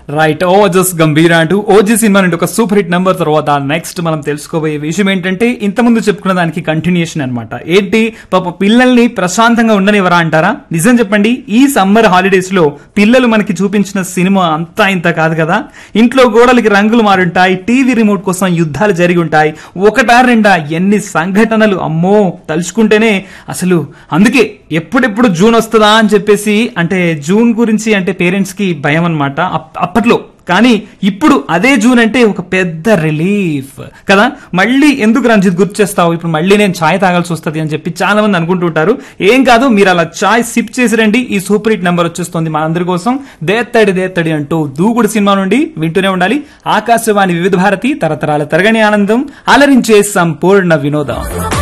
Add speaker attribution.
Speaker 1: right ఓజస్ గంభీర అంటూ OG సినిమా నుండి ఒక సూపర్ హిట్ నెంబర్ తర్వాత నెక్స్ట్ మనం తెలుసుకోబోయే విషయం ఏంటంటే ఇంతకుముందు చెప్పుకున్న దానికి కంటిన్యూషన్ అన్నమాట ఏంటి పాప పిల్లల్ని ప్రశాంతంగా ఉండనివ్వరా అంటారా నిజం చెప్పండి ఈ సమ్మర్ హాలిడేస్ లో పిల్లలు మనకి చూపించిన సినిమా అంతా ఇంత కాదు కదా ఇంట్లో గోడలకి రంగులు మారుంటాయి టీవీ రిమోట్ కోసం యుద్ధాలు జరిగి ఉంటాయి ఒకటా రెండా ఎన్ని సంఘటనలు అమ్మో తలుచుకుంటేనే అసలు అందుకే ఎప్పుడెప్పుడు జూన్ వస్తుందా అని చెప్పేసి అంటే జూన్ గురించి అంటే పేరెంట్స్ కి భయం అనమాట అప్పట్లో కానీ ఇప్పుడు అదే జూన్ అంటే ఒక పెద్ద రిలీఫ్ కదా మళ్ళీ ఎందుకు రంజిత్ గుర్తు చేస్తావు ఇప్పుడు మళ్ళీ నేను ఛాయ్ తాగాల్సి వస్తుంది అని చెప్పి చాలా మంది అనుకుంటుంటారు ఏం కాదు మీరు అలా ఛాయ్ సిప్ చేసి రండి ఈ సూపర్ హిట్ నెంబర్ వచ్చేస్తుంది మనందరి కోసం దేత్తడి దేత్తడి అంటూ దూకుడు సినిమా నుండి వింటూనే ఉండాలి ఆకాశవాణి వివిధ భారతి తరతరాల తరగని ఆనందం అలరించే సంపూర్ణ వినోదం